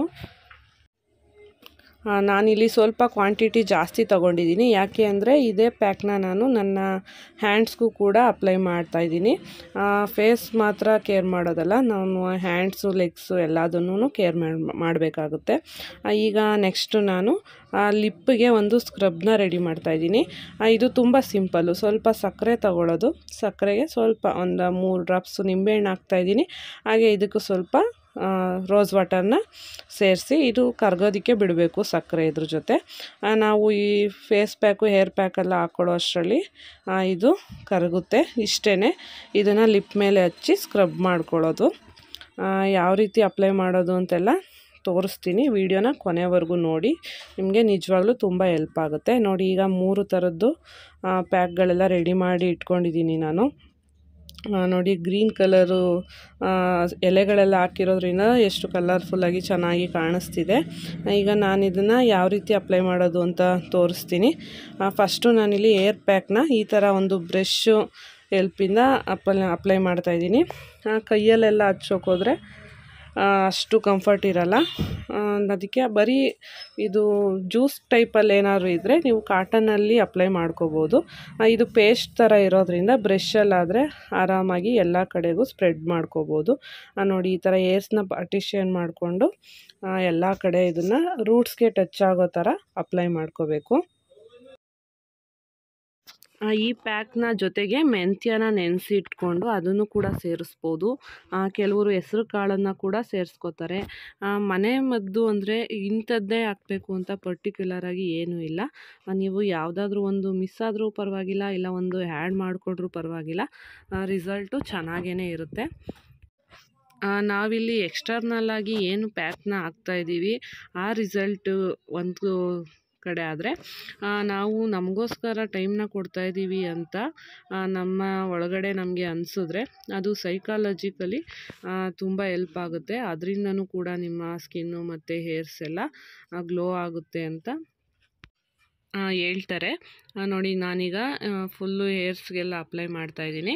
ಆ, ನಾನಿಲ್ಲಿ ಸ್ವಲ್ಪ ಕ್ವಾಂಟಿಟಿ ಜಾಸ್ತಿ ತೊಗೊಂಡಿದ್ದೀನಿ ಯಾಕೆ ಅಂದರೆ ಇದೇ ಪ್ಯಾಕ್ನ ನಾನು ನನ್ನ ಹ್ಯಾಂಡ್ಸ್ಗೂ ಕೂಡ ಅಪ್ಲೈ ಮಾಡ್ತಾಯಿದ್ದೀನಿ ಫೇಸ್ ಮಾತ್ರ ಕೇರ್ ಮಾಡೋದಲ್ಲ ನಾನು ಹ್ಯಾಂಡ್ಸು ಲೆಗ್ಸು ಎಲ್ಲದನ್ನೂ ಕೇರ್ ಮಾಡಬೇಕಾಗುತ್ತೆ ಈಗ ನೆಕ್ಸ್ಟು ನಾನು ಲಿಪ್ಪಿಗೆ ಒಂದು ಸ್ಕ್ರಬ್ನ ರೆಡಿ ಮಾಡ್ತಾಯಿದ್ದೀನಿ ಇದು ತುಂಬ ಸಿಂಪಲ್ಲು ಸ್ವಲ್ಪ ಸಕ್ಕರೆ ತಗೊಳ್ಳೋದು ಸಕ್ಕರೆಗೆ ಸ್ವಲ್ಪ ಒಂದು ಮೂರು ಡ್ರಾಪ್ಸು ನಿಂಬೆಹಣ್ಣು ಹಾಕ್ತಾಯಿದ್ದೀನಿ ಹಾಗೆ ಇದಕ್ಕೂ ಸ್ವಲ್ಪ ರೋಸ್ ವಾಟರ್ನ ಸೇರಿಸಿ ಇದು ಕರ್ಗೋದಕ್ಕೆ ಬಿಡಬೇಕು ಸಕ್ಕರೆ ಇದ್ರ ಜೊತೆ ಆ, ನಾವು ಈ ಫೇಸ್ ಪ್ಯಾಕು ಹೇರ್ ಪ್ಯಾಕೆಲ್ಲ ಹಾಕ್ಕೊಳ್ಳೋ ಅಷ್ಟರಲ್ಲಿ ಆ, ಇದು ಕರಗುತ್ತೆ ಇಷ್ಟೇ ಇದನ್ನು ಲಿಪ್ ಮೇಲೆ ಹಚ್ಚಿ ಸ್ಕ್ರಬ್ ಮಾಡ್ಕೊಳ್ಳೋದು ಆ, ಯಾವ ರೀತಿ ಅಪ್ಲೈ ಮಾಡೋದು ಅಂತೆಲ್ಲ ತೋರಿಸ್ತೀನಿ ವಿಡಿಯೋನ ಕೊನೆವರೆಗೂ ನೋಡಿ ನಿಮಗೆ ನಿಜವಾಗ್ಲೂ ತುಂಬ ಹೆಲ್ಪ್ ಆಗುತ್ತೆ ನೋಡಿ ಈಗ ಮೂರು ಥರದ್ದು ಪ್ಯಾಕ್ಗಳೆಲ್ಲ ರೆಡಿ ಮಾಡಿ ಇಟ್ಕೊಂಡಿದ್ದೀನಿ ನಾನು ಆ, ನೋಡಿ ಗ್ರೀನ್ ಕಲರು ಎಲೆಗಳೆಲ್ಲ ಹಾಕಿರೋದ್ರಿಂದ ಎಷ್ಟು ಕಲರ್ಫುಲ್ಲಾಗಿ ಚೆನ್ನಾಗಿ ಕಾಣಿಸ್ತಿದೆ ಈಗ ನಾನು ಇದನ್ನು ಯಾವ ರೀತಿ ಅಪ್ಲೈ ಮಾಡೋದು ಅಂತ ತೋರಿಸ್ತೀನಿ ಫಸ್ಟು ನಾನಿಲ್ಲಿ ಏರ್ ಪ್ಯಾಕ್ನ ಈ ಥರ ಒಂದು ಬ್ರಷ್ಷು ಹೆಲ್ಪಿಂದ ಅಪ್ಲೈ ಅಪ್ಲೈ ಮಾಡ್ತಾಯಿದ್ದೀನಿ ಕೈಯಲ್ಲೆಲ್ಲ ಹಚ್ಚೋಕೋದ್ರೆ ಆ, ಅಷ್ಟು ಕಂಫರ್ಟ್ ಇರಲ್ಲ ಆ, ಅದಕ್ಕೆ ಬರೀ ಇದು ಜ್ಯೂಸ್ ಟೈಪಲ್ಲಿ ಏನಾದ್ರು ಇದ್ದರೆ ನೀವು ಕಾಟನಲ್ಲಿ ಅಪ್ಲೈ ಮಾಡ್ಕೋಬೋದು ಆ, ಇದು ಪೇಸ್ಟ್ ಥರ ಇರೋದ್ರಿಂದ ಬ್ರಷಲ್ಲಾದರೆ ಆರಾಮಾಗಿ ಎಲ್ಲ ಕಡೆಗೂ ಸ್ಪ್ರೆಡ್ ಮಾಡ್ಕೋಬೋದು ಆ, ನೋಡಿ ಈ ಥರ ಏರ್ಸ್ನ ಪಾರ್ಟಿಷನ್ ಮಾಡಿಕೊಂಡು ಎಲ್ಲ ಕಡೆ ಇದನ್ನು ರೂಟ್ಸ್ಗೆ ಟಚ್ ಆಗೋ ಥರ ಅಪ್ಲೈ ಮಾಡ್ಕೋಬೇಕು ಆ, ಈ ಪ್ಯಾಕ್ನ ಜೊತೆಗೆ ಮೆಂತ್ಯನ ನೆನೆಸಿ ಇಟ್ಕೊಂಡು ಅದನ್ನು ಕೂಡ ಸೇರಿಸ್ಬೋದು ಆ, ಕೆಲವರು ಹೆಸ್ರು ಕಾಳನ್ನು ಕೂಡ ಸೇರಿಸ್ಕೋತಾರೆ ಆ, ಮನೆ ಮದ್ದು ಅಂದರೆ ಇಂಥದ್ದೇ ಹಾಕಬೇಕು ಅಂತ ಪರ್ಟಿಕ್ಯುಲರಾಗಿ ಏನೂ ಇಲ್ಲ ಆ, ನೀವು ಯಾವುದಾದ್ರೂ ಒಂದು ಮಿಸ್ ಆದರೂ ಪರವಾಗಿಲ್ಲ ಇಲ್ಲ ಒಂದು ಆ್ಯಡ್ ಮಾಡಿಕೊಡ್ರೂ ಪರವಾಗಿಲ್ಲ ರಿಸಲ್ಟು ಚೆನ್ನಾಗೇ ಇರುತ್ತೆ ಆ, ನಾವಿಲ್ಲಿ ಎಕ್ಸ್ಟರ್ನಲ್ ಆಗಿ ಏನು ಪ್ಯಾಕ್ನ ಹಾಕ್ತಾಯಿದ್ದೀವಿ ಆ ರಿಸಲ್ಟು ಒಂದು ಕಡೆ ಆದರೆ ನಾವು ನಮಗೋಸ್ಕರ ಟೈಮ್ನ ಕೊಡ್ತಾಯಿದ್ದೀವಿ ಅಂತ ಆ, ನಮ್ಮ ಒಳಗಡೆ ನಮಗೆ ಅನಿಸಿದ್ರೆ ಅದು ಸೈಕಾಲಜಿಕಲಿ ತುಂಬ ಹೆಲ್ಪ್ ಆಗುತ್ತೆ ಅದರಿಂದನೂ ಕೂಡ ನಿಮ್ಮ ಸ್ಕಿನ್ನು ಮತ್ತು ಹೇರ್ಸ್ ಎಲ್ಲ ಗ್ಲೋ ಆಗುತ್ತೆ ಅಂತ ಆ, ಹೇಳ್ತಾರೆ ಆ, ನೋಡಿ ನಾನೀಗ ಫುಲ್ಲು ಹೇರ್ಸ್ಗೆಲ್ಲ ಅಪ್ಲೈ ಮಾಡ್ತಾಯಿದ್ದೀನಿ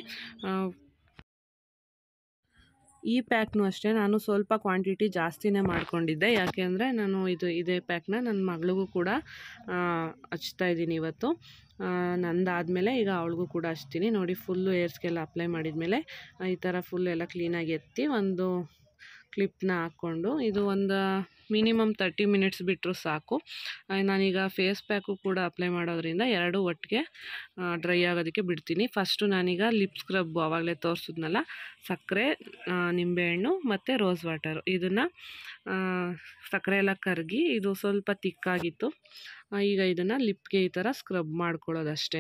ಈ ಪ್ಯಾಕ್ನು ಅಷ್ಟೇ ನಾನು ಸ್ವಲ್ಪ ಕ್ವಾಂಟಿಟಿ ಜಾಸ್ತಿನೇ ಮಾಡ್ಕೊಂಡಿದ್ದೆ ಯಾಕೆ ಅಂದರೆ ನಾನು ಇದು ಇದೇ ಪ್ಯಾಕ್ನ ನನ್ನ ಮಗಳಿಗೂ ಕೂಡ ಆ, ಹಚ್ತಾ ಇದ್ದೀನಿ ಇವತ್ತು ನಂದಾದಮೇಲೆ ಈಗ ಅವಳಿಗೂ ಕೂಡ ಹಚ್ತೀನಿ ನೋಡಿ ಫುಲ್ಲು ಏರ್ಸ್ಗೆಲ್ಲ ಅಪ್ಲೈ ಮಾಡಿದ್ಮೇಲೆ ಈ ಥರ ಫುಲ್ ಎಲ್ಲ ಕ್ಲೀನಾಗಿ ಎತ್ತಿ ಒಂದು ಕ್ಲಿಪ್ನ ಹಾಕ್ಕೊಂಡು ಇದು ಒಂದು ಮಿನಿಮಮ್ ತರ್ಟಿ ಮಿನಿಟ್ಸ್ ಬಿಟ್ಟರು ಸಾಕು ಆ, ನಾನೀಗ ಫೇಸ್ ಪ್ಯಾಕು ಕೂಡ ಅಪ್ಲೈ ಮಾಡೋದ್ರಿಂದ ಎರಡು ಒಟ್ಟಿಗೆ ಡ್ರೈ ಆಗೋದಕ್ಕೆ ಬಿಡ್ತೀನಿ ಫಸ್ಟು ನಾನೀಗ ಲಿಪ್ ಸ್ಕ್ರಬ್ಬು ಆವಾಗಲೇ ತೋರಿಸಿದ್ನಲ್ಲ ಸಕ್ಕರೆ ಆ, ನಿಂಬೆಹಣ್ಣು ಮತ್ತು ರೋಸ್ ವಾಟರು ಇದನ್ನು ಸಕ್ಕರೆ ಎಲ್ಲ ಕರಗಿ ಇದು ಸ್ವಲ್ಪ ತಿಕ್ಕಾಗಿತ್ತು ಆ, ಈಗ ಇದನ್ನು ಲಿಪ್ಗೆ ಈ ಥರ ಸ್ಕ್ರಬ್ ಮಾಡ್ಕೊಳ್ಳೋದು ಅಷ್ಟೇ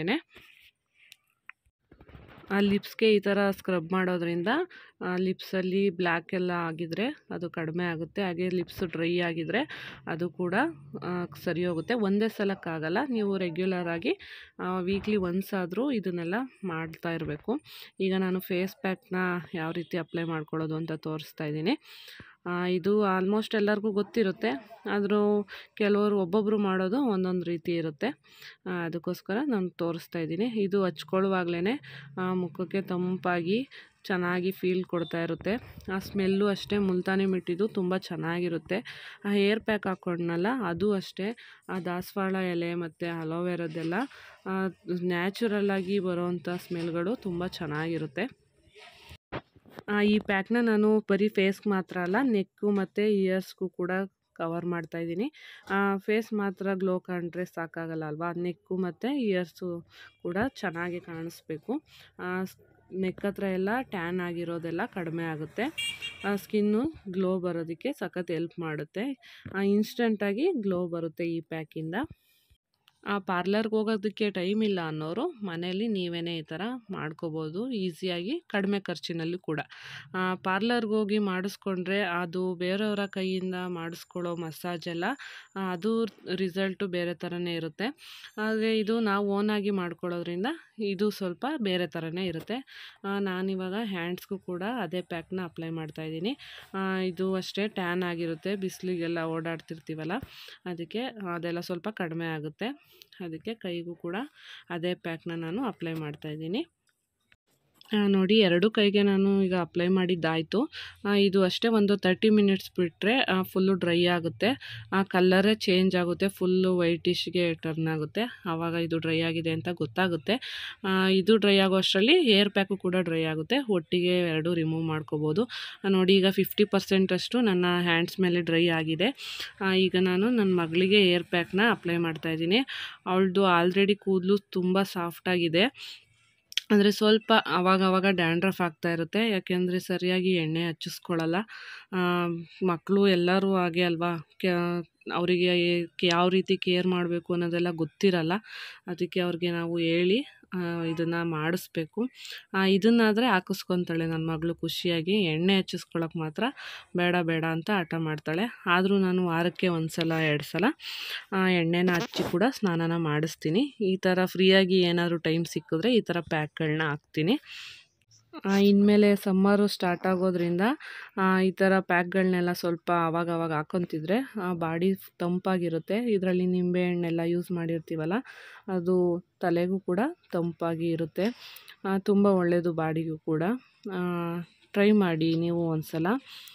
ಆ ಲಿಪ್ಸ್ಗೆ ಈ ಥರ ಸ್ಕ್ರಬ್ ಮಾಡೋದ್ರಿಂದ ಲಿಪ್ಸಲ್ಲಿ ಬ್ಲ್ಯಾಕ್ ಎಲ್ಲ ಆಗಿದ್ರೆ ಅದು ಕಡಿಮೆ ಆಗುತ್ತೆ ಹಾಗೆ ಲಿಪ್ಸ್ ಡ್ರೈ ಆಗಿದ್ರೆ ಅದು ಕೂಡ ಆ, ಸರಿ ಹೋಗುತ್ತೆ ಒಂದೇ ಸಲಕ್ಕಾಗಲ್ಲ ನೀವು ರೆಗ್ಯುಲರ್ ಆಗಿ ವೀಕ್ಲಿ ಒನ್ಸ್ ಆದರೂ ಇದನ್ನೆಲ್ಲ ಮಾಡ್ತಾ ಇರಬೇಕು ಈಗ ನಾನು ಫೇಸ್ ಪ್ಯಾಕ್ನ ಯಾವ ರೀತಿ ಅಪ್ಲೈ ಮಾಡ್ಕೊಳ್ಳೋದು ಅಂತ ತೋರಿಸ್ತಾ ಇದ್ದೀನಿ ಆ, ಇದು ಆಲ್ಮೋಸ್ಟ್ ಎಲ್ಲರಿಗೂ ಗೊತ್ತಿರುತ್ತೆ ಆದರೂ ಕೆಲವರು ಒಬ್ಬೊಬ್ಬರು ಮಾಡೋದು ಒಂದೊಂದು ರೀತಿ ಇರುತ್ತೆ ಆ, ಅದಕ್ಕೋಸ್ಕರ ನಾನು ತೋರಿಸ್ತಾ ಇದ್ದೀನಿ ಇದು ಹಚ್ಕೊಳ್ಳುವಾಗಲೇ ಮುಖಕ್ಕೆ ತಂಪಾಗಿ ಚೆನ್ನಾಗಿ ಫೀಲ್ ಕೊಡ್ತಾ ಇರುತ್ತೆ ಆ ಸ್ಮೆಲ್ಲು ಅಷ್ಟೇ ಮುಲ್ತಾನಿ ಮಿಟ್ಟಿದ್ದು ತುಂಬ ಚೆನ್ನಾಗಿರುತ್ತೆ ಆ ಹೇರ್ ಪ್ಯಾಕ್ ಹಾಕ್ಕೊಂಡ್ನಲ್ಲ ಅದು ಅಷ್ಟೇ ಆ ದಾಸವಾಳ ಎಲೆ ಮತ್ತು ಅಲೋವೆರದ್ದೆಲ್ಲ ನ್ಯಾಚುರಲ್ಲಾಗಿ ಬರೋವಂಥ ಸ್ಮೆಲ್ಗಳು ತುಂಬ ಚೆನ್ನಾಗಿರುತ್ತೆ ಆ, ಈ ಪ್ಯಾಕ್ನ ನಾನು ಬರೀ ಫೇಸ್ಗೆ ಮಾತ್ರ ಅಲ್ಲ ನೆಕ್ಕು ಮತ್ತು ಇಯರ್ಸ್ಗೂ ಕೂಡ ಕವರ್ ಮಾಡ್ತಾ ಇದ್ದೀನಿ ಫೇಸ್ ಮಾತ್ರ ಗ್ಲೋ ಕಂಡ್ರೆ ಸಾಕಾಗಲ್ಲ ಅಲ್ವಾ ನೆಕ್ಕು ಮತ್ತು ಇಯರ್ಸು ಕೂಡ ಚೆನ್ನಾಗಿ ಕಾಣಿಸ್ಬೇಕು ನೆಕ್ ಹತ್ರ ಎಲ್ಲ ಟ್ಯಾನ್ ಆಗಿರೋದೆಲ್ಲ ಕಡಿಮೆ ಆಗುತ್ತೆ ಸ್ಕಿನ್ನು ಗ್ಲೋ ಬರೋದಕ್ಕೆ ಸಖತ್ ಎಲ್ಪ್ ಮಾಡುತ್ತೆ ಇನ್ಸ್ಟೆಂಟಾಗಿ ಗ್ಲೋ ಬರುತ್ತೆ ಈ ಪ್ಯಾಕಿಂದ ಪಾರ್ಲರ್ಗೆ ಹೋಗೋದಕ್ಕೆ ಟೈಮ್ ಇಲ್ಲ ಅನ್ನೋರು ಮನೆಯಲ್ಲಿ ನೀವೇ ಈ ಥರ ಮಾಡ್ಕೋಬೋದು ಈಸಿಯಾಗಿ ಕಡಿಮೆ ಖರ್ಚಿನಲ್ಲಿ ಕೂಡ ಪಾರ್ಲರ್ಗೆ ಹೋಗಿ ಮಾಡಿಸ್ಕೊಂಡ್ರೆ ಅದು ಬೇರೆಯವರ ಕೈಯಿಂದ ಮಾಡಿಸ್ಕೊಳ್ಳೋ ಮಸಾಜ್ ಎಲ್ಲ ಆ, ಅದು ರಿಸಲ್ಟು ಬೇರೆ ಥರನೇ ಇರುತ್ತೆ ಹಾಗೆ ಇದು ನಾವು ಓನಾಗಿ ಮಾಡ್ಕೊಳ್ಳೋದ್ರಿಂದ ಇದು ಸ್ವಲ್ಪ ಬೇರೆ ಥರನೇ ಇರುತ್ತೆ ಆ, ನಾನಿವಾಗ ಹ್ಯಾಂಡ್ಸ್ಗೂ ಕೂಡ ಅದೇ ಪ್ಯಾಕ್ನ ಅಪ್ಲೈ ಮಾಡ್ತಾಯಿದ್ದೀನಿ ಇದು ಅಷ್ಟೇ ಟ್ಯಾನ್ ಆಗಿರುತ್ತೆ ಬಿಸಿಲಿಗೆಲ್ಲ ಓಡಾಡ್ತಿರ್ತೀವಲ್ಲ ಅದಕ್ಕೆ ಅದೆಲ್ಲ ಸ್ವಲ್ಪ ಕಡಿಮೆ ಆಗುತ್ತೆ ಅದಕ್ಕೆ ಕೈಗೂ ಕೂಡ ಅದೇ ಪ್ಯಾಕ್ನ ನಾನು ಅಪ್ಲೈ ಮಾಡ್ತಾಯಿದ್ದೀನಿ ಆ, ನೋಡಿ ಎರಡು ಕೈಗೆ ನಾನು ಈಗ ಅಪ್ಲೈ ಮಾಡಿದ್ದಾಯಿತು ಇದು ಅಷ್ಟೇ ಒಂದು ತರ್ಟಿ ಮಿನಿಟ್ಸ್ ಬಿಟ್ಟರೆ ಫುಲ್ಲು ಡ್ರೈ ಆಗುತ್ತೆ ಆ ಕಲ್ಲರೇ ಚೇಂಜ್ ಆಗುತ್ತೆ ಫುಲ್ಲು ವೈಟಿಶ್ಗೆ ಟರ್ನ್ ಆಗುತ್ತೆ ಆವಾಗ ಇದು ಡ್ರೈ ಆಗಿದೆ ಅಂತ ಗೊತ್ತಾಗುತ್ತೆ ಆ, ಇದು ಡ್ರೈ ಆಗೋ ಅಷ್ಟರಲ್ಲಿ ಹೇರ್ ಪ್ಯಾಕು ಕೂಡ ಡ್ರೈ ಆಗುತ್ತೆ ಒಟ್ಟಿಗೆ ಎರಡು ರಿಮೂವ್ ಮಾಡ್ಕೋಬೋದು ಆ, ನೋಡಿ ಈಗ ಫಿಫ್ಟಿ ಪರ್ಸೆಂಟಷ್ಟು ನನ್ನ ಹ್ಯಾಂಡ್ಸ್ ಮೇಲೆ ಡ್ರೈ ಆಗಿದೆ ಆ, ಈಗ ನಾನು ನನ್ನ ಮಗಳಿಗೆ ಏರ್ ಪ್ಯಾಕ್ನ ಅಪ್ಲೈ ಮಾಡ್ತಾಯಿದ್ದೀನಿ ಅವಳದು ಆಲ್ರೆಡಿ ಕೂದಲು ತುಂಬ ಸಾಫ್ಟಾಗಿದೆ ಅಂದರೆ ಸ್ವಲ್ಪ ಆವಾಗ ಆವಾಗ ಡ್ಯಾಂಡ್ರಫ್ ಆಗ್ತಾ ಇರುತ್ತೆ ಯಾಕೆಂದರೆ ಸರಿಯಾಗಿ ಎಣ್ಣೆ ಹಚ್ಚಿಸ್ಕೊಳ್ಳಲ್ಲ ಮಕ್ಕಳು ಎಲ್ಲರೂ ಹಾಗೆ ಅಲ್ವಾ ಕೆ ಅವರಿಗೆ ಯಾವ ರೀತಿ ಕೇರ್ ಮಾಡಬೇಕು ಅನ್ನೋದೆಲ್ಲ ಗೊತ್ತಿರಲ್ಲ ಅದಕ್ಕೆ ಅವ್ರಿಗೆ ನಾವು ಹೇಳಿ ಇದನ್ನು ಮಾಡಿಸ್ಬೇಕು ಇದನ್ನಾದರೆ ಹಾಕಿಸ್ಕೊತಾಳೆ ನನ್ನ ಮಗಳು ಖುಷಿಯಾಗಿ ಎಣ್ಣೆ ಹಚ್ಚಿಸ್ಕೊಳಕ್ಕೆ ಮಾತ್ರ ಬೇಡ ಬೇಡ ಅಂತ ಹಠ ಮಾಡ್ತಾಳೆ ಆದರೂ ನಾನು ವಾರಕ್ಕೆ ಒಂದು ಸಲ ಎರಡು ಸಲ ಆ, ಎಣ್ಣೆನ ಹಚ್ಚಿ ಕೂಡ ಸ್ನಾನನ ಮಾಡಿಸ್ತೀನಿ ಈ ಥರ ಫ್ರೀಯಾಗಿ ಏನಾದರೂ ಟೈಮ್ ಸಿಕ್ಕಿದ್ರೆ ಈ ಥರ ಪ್ಯಾಕ್ಗಳನ್ನ ಹಾಕ್ತೀನಿ ಆ, ಇನ್ಮೇಲೆ ಸಮ್ಮರು ಸ್ಟಾರ್ಟ್ ಆಗೋದ್ರಿಂದ ಆ, ಈ ಥರ ಪ್ಯಾಕ್ಗಳನ್ನೆಲ್ಲ ಸ್ವಲ್ಪ ಆವಾಗ ಆವಾಗ ಹಾಕ್ಕೊಂತಿದ್ರೆ ಬಾಡಿ ತಂಪಾಗಿರುತ್ತೆ ಇದರಲ್ಲಿ ನಿಂಬೆಹಣ್ಣೆಲ್ಲ ಯೂಸ್ ಮಾಡಿರ್ತೀವಲ್ಲ ಅದು ತಲೆಗೂ ಕೂಡ ತಂಪಾಗಿ ಇರುತ್ತೆ ತುಂಬ ಒಳ್ಳೆಯದು ಬಾಡಿಗೂ ಕೂಡ ಟ್ರೈ ಮಾಡಿ ನೀವು ಒಂದ್ಸಲ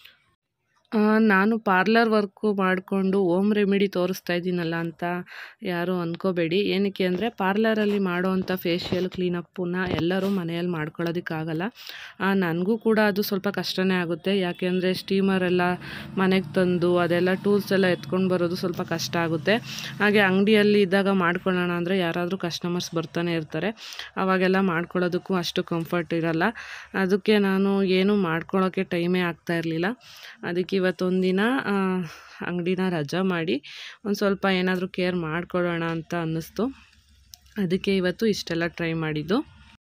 ಆ, ನಾನು ಪಾರ್ಲರ್ ವರ್ಕು ಮಾಡಿಕೊಂಡು ಓಮ್ ರೆಮಿಡಿ ತೋರಿಸ್ತಾ ಇದ್ದೀನಲ್ಲ ಅಂತ ಯಾರೂ ಅಂದ್ಕೋಬೇಡಿ ಏನಕ್ಕೆ ಅಂದರೆ ಪಾರ್ಲರಲ್ಲಿ ಮಾಡೋವಂಥ ಫೇಶಿಯಲ್ ಕ್ಲೀನಪ್ಪನ್ನ ಎಲ್ಲರೂ ಮನೆಯಲ್ಲಿ ಮಾಡ್ಕೊಳ್ಳೋದಕ್ಕಾಗಲ್ಲ ನನಗೂ ಕೂಡ ಅದು ಸ್ವಲ್ಪ ಕಷ್ಟನೇ ಆಗುತ್ತೆ ಯಾಕೆಂದರೆ ಸ್ಟೀಮರ್ ಎಲ್ಲ ಮನೆಗೆ ತಂದು ಅದೆಲ್ಲ ಟೂಲ್ಸ್ ಎಲ್ಲ ಎತ್ಕೊಂಡು ಬರೋದು ಸ್ವಲ್ಪ ಕಷ್ಟ ಆಗುತ್ತೆ ಹಾಗೆ ಅಂಗಡಿಯಲ್ಲಿ ಇದ್ದಾಗ ಮಾಡ್ಕೊಳ್ಳೋಣ ಅಂದರೆ ಯಾರಾದರೂ ಕಸ್ಟಮರ್ಸ್ ಬರ್ತಾನೆ ಇರ್ತಾರೆ ಅವಾಗೆಲ್ಲ ಮಾಡ್ಕೊಳ್ಳೋದಕ್ಕೂ ಅಷ್ಟು ಕಂಫರ್ಟ್ ಇರಲ್ಲ ಅದಕ್ಕೆ ನಾನು ಏನೂ ಮಾಡ್ಕೊಳ್ಳೋಕ್ಕೆ ಟೈಮೇ ಆಗ್ತಾ ಇರಲಿಲ್ಲ ಅದಕ್ಕೆ ಇವತ್ತೊಂದಿನ ಅಂಗಡಿನ ರಜಾ ಮಾಡಿ ಒಂದು ಸ್ವಲ್ಪ ಏನಾದರೂ ಕೇರ್ ಮಾಡ್ಕೊಳ್ಳೋಣ ಅಂತ ಅನ್ನಿಸ್ತು ಅದಕ್ಕೆ ಇವತ್ತು ಇಷ್ಟೆಲ್ಲ ಟ್ರೈ ಮಾಡಿದ್ದು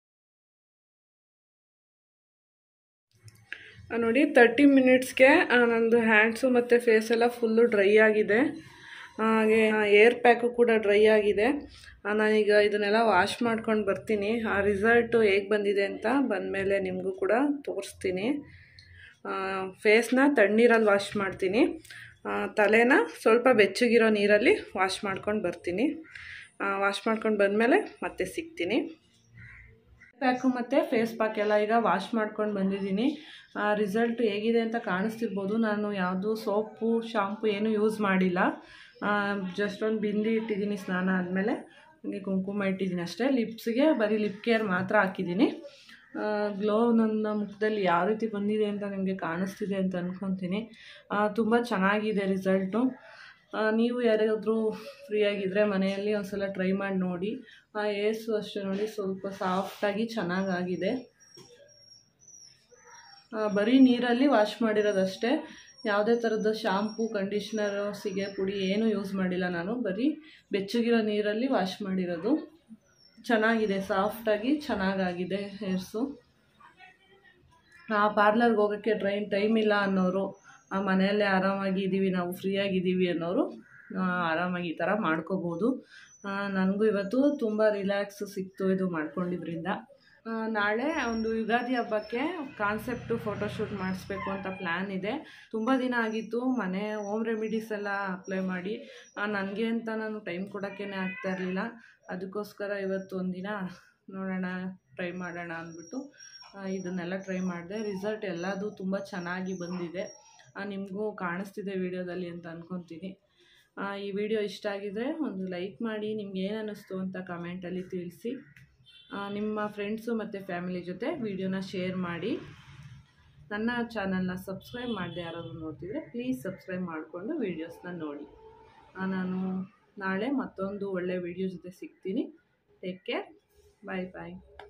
ಆ, ನೋಡಿ ತರ್ಟಿ ಮಿನಿಟ್ಸ್ಗೆ ನಂದು ಹ್ಯಾಂಡ್ಸು ಮತ್ತು ಫೇಸ್ ಎಲ್ಲ ಫುಲ್ಲು ಡ್ರೈ ಆಗಿದೆ ಹಾಗೆ ಏರ್ ಪ್ಯಾಕು ಕೂಡ ಡ್ರೈ ಆಗಿದೆ ಆ, ನಾನೀಗ ಇದನ್ನೆಲ್ಲ ವಾಶ್ ಮಾಡ್ಕೊಂಡು ಬರ್ತೀನಿ ಆ ರಿಸಲ್ಟು ಹೇಗೆ ಬಂದಿದೆ ಅಂತ ಬಂದಮೇಲೆ ನಿಮಗೂ ಕೂಡ ತೋರಿಸ್ತೀನಿ ಫೇಸ್ನ ತಣ್ಣೀರಲ್ಲಿ ವಾಶ್ ಮಾಡ್ತೀನಿ ಆ, ತಲೆನ ಸ್ವಲ್ಪ ಬೆಚ್ಚಗಿರೋ ನೀರಲ್ಲಿ ವಾಶ್ ಮಾಡ್ಕೊಂಡು ಬರ್ತೀನಿ ವಾಶ್ ಮಾಡ್ಕೊಂಡು ಬಂದಮೇಲೆ ಮತ್ತೆ ಸಿಗ್ತೀನಿ ಪ್ಯಾಕು ಮತ್ತು ಫೇಸ್ ಪ್ಯಾಕ್ ಎಲ್ಲ ಈಗ ವಾಶ್ ಮಾಡ್ಕೊಂಡು ಬಂದಿದ್ದೀನಿ ರಿಸಲ್ಟ್ ಹೇಗಿದೆ ಅಂತ ಕಾಣಿಸ್ತಿರ್ಬೋದು ನಾನು ಯಾವುದು ಸೋಪು ಶಾಂಪು ಏನೂ ಯೂಸ್ ಮಾಡಿಲ್ಲ ಜಸ್ಟ್ ಒಂದು ಬಿಂದಿ ಇಟ್ಟಿದ್ದೀನಿ ಸ್ನಾನ ಆದಮೇಲೆ ಹಾಗೆ ಕುಂಕುಮ ಇಟ್ಟಿದ್ದೀನಿ ಅಷ್ಟೇ ಲಿಪ್ಸ್ಗೆ ಬರೀ ಲಿಪ್ ಕೇರ್ ಮಾತ್ರ ಹಾಕಿದ್ದೀನಿ ಗ್ಲೋ ನನ್ನ ಮುಖದಲ್ಲಿ ಯಾವ ರೀತಿ ಬಂದಿದೆ ಅಂತ ನಿಮಗೆ ಕಾಣಿಸ್ತಿದೆ ಅಂತ ಅಂದ್ಕೊತೀನಿ ತುಂಬ ಚೆನ್ನಾಗಿದೆ ರಿಸಲ್ಟು ನೀವು ಯಾರಾದರೂ ಫ್ರೀಯಾಗಿದ್ದರೆ ಮನೆಯಲ್ಲಿ ಒಂದ್ಸಲ ಟ್ರೈ ಮಾಡಿ ನೋಡಿ ಆ ಏರ್ಸು ಅಷ್ಟೇ ನೋಡಿ ಸ್ವಲ್ಪ ಸಾಫ್ಟಾಗಿ ಚೆನ್ನಾಗಾಗಿದೆ ಆ, ಬರೀ ನೀರಲ್ಲಿ ವಾಶ್ ಮಾಡಿರೋದಷ್ಟೇ ಯಾವುದೇ ಥರದ ಶಾಂಪೂ ಕಂಡೀಷ್ನರು ಸಿಗೆ ಪುಡಿ ಏನೂ ಯೂಸ್ ಮಾಡಿಲ್ಲ ನಾನು ಬರೀ ಬೆಚ್ಚಗಿರೋ ನೀರಲ್ಲಿ ವಾಶ್ ಮಾಡಿರೋದು ಚೆನ್ನಾಗಿದೆ ಸಾಫ್ಟಾಗಿ ಚೆನ್ನಾಗಾಗಿದೆ ಹೇರ್ಸು ಆ ಪಾರ್ಲರ್ಗೆ ಹೋಗೋಕ್ಕೆ ಟ್ರೈನ್ ಟೈಮ್ ಇಲ್ಲ ಅನ್ನೋರು ಆ ಮನೆಯಲ್ಲೇ ಆರಾಮಾಗಿ ಇದ್ದೀವಿ ನಾವು ಫ್ರೀಯಾಗಿದ್ದೀವಿ ಅನ್ನೋರು ಆ, ಆರಾಮಾಗಿ ಈ ಥರ ಮಾಡ್ಕೋಬೋದು ಆ, ನನಗೂ ಇವತ್ತು ತುಂಬ ರಿಲ್ಯಾಕ್ಸ್ ಸಿಕ್ತು ಇದು ಮಾಡ್ಕೊಂಡಿದ್ರಿಂದ ಆ, ನಾಳೆ ಒಂದು ಯುಗಾದಿ ಹಬ್ಬಕ್ಕೆ ಕಾನ್ಸೆಪ್ಟು ಫೋಟೋಶೂಟ್ ಮಾಡಿಸ್ಬೇಕು ಅಂತ ಪ್ಲ್ಯಾನ್ ಇದೆ ತುಂಬ ದಿನ ಆಗಿತ್ತು ಮನೆ ಹೋಮ್ ರೆಮಿಡೀಸ್ ಎಲ್ಲ ಅಪ್ಲೈ ಮಾಡಿ ನನಗೆ ಅಂತ ನಾನು ಟೈಮ್ ಕೊಡೋಕ್ಕೇ ಆಗ್ತಾ ಇರಲಿಲ್ಲ ಅದಕ್ಕೋಸ್ಕರ ಇವತ್ತು ಒಂದಿನ ನೋಡೋಣ ಟ್ರೈ ಮಾಡೋಣ ಅಂದ್ಬಿಟ್ಟು ಆ, ಇದನ್ನೆಲ್ಲ ಟ್ರೈ ಮಾಡಿದೆ ರಿಸಲ್ಟ್ ಎಲ್ಲದೂ ತುಂಬ ಚೆನ್ನಾಗಿ ಬಂದಿದೆ ಆ, ನಿಮಗೂ ಕಾಣಿಸ್ತಿದೆ ವಿಡಿಯೋದಲ್ಲಿ ಅಂತ ಅಂದ್ಕೊತೀನಿ ಆ, ಈ ವಿಡಿಯೋ ಇಷ್ಟ ಆಗಿದ್ರೆ ಒಂದು ಲೈಕ್ ಮಾಡಿ ನಿಮ್ಗೆ ಏನು ಅನ್ನಿಸ್ತು ಅಂತ ಕಮೆಂಟಲ್ಲಿ ತಿಳಿಸಿ ಆ, ನಿಮ್ಮ ಫ್ರೆಂಡ್ಸು ಮತ್ತು ಫ್ಯಾಮಿಲಿ ಜೊತೆ ವಿಡಿಯೋನ ಶೇರ್ ಮಾಡಿ ನನ್ನ ಚಾನಲ್ನ ಸಬ್ಸ್ಕ್ರೈಬ್ ಮಾಡದೆ ಯಾರಾದರೂ ನೋಡ್ತಿದ್ರೆ ಪ್ಲೀಸ್ ಸಬ್ಸ್ಕ್ರೈಬ್ ಮಾಡಿಕೊಂಡು ವೀಡಿಯೋಸ್ನ ನೋಡಿ ಆ, ನಾನು ನಾಳೆ ಮತ್ತೊಂದು ಒಳ್ಳೆಯ ವಿಡಿಯೋ ಜೊತೆ ಸಿಗ್ತೀನಿ ಟೇಕ್ ಕೇರ್ ಬಾಯ್ ಬಾಯ್